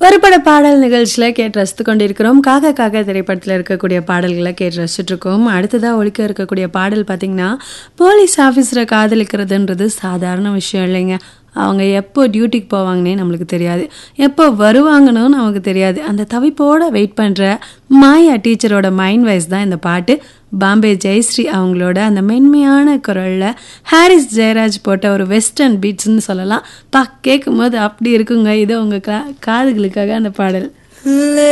ஒருபட பாடல் நிகழ்ச்சியில் கேட்டு ரசித்து கொண்டிருக்கிறோம் காக்க காக்க திரைப்படத்தில் இருக்கக்கூடிய பாடல்களை கேட்டு ரசிச்சுட்டு இருக்கோம் அடுத்ததாக ஒழிக்க இருக்கக்கூடிய பாடல் பார்த்தீங்கன்னா போலீஸ் ஆஃபீஸரை காதலிக்கிறதுன்றது சாதாரண விஷயம் இல்லைங்க அவங்க எப்போ டியூட்டிக்கு போவாங்கன்னே நம்மளுக்கு தெரியாது எப்போ வருவாங்கன்னு நமக்கு தெரியாது அந்த தவிப்போட வெயிட் பண்ணுற மாயா டீச்சரோட மைண்ட் வைஸ் தான் இந்த பாட்டு பாம்பே ஜெயஸ்ரீ அவங்களோட அந்த மென்மையான குரலில் ஹாரிஸ் ஜெயராஜ் போட்ட ஒரு வெஸ்டர்ன் பீட்ஸ்னு சொல்லலாம் பா கேட்கும் போது அப்படி இருக்குங்க இது உங்கள் கா காதுகளுக்காக அந்த பாடல்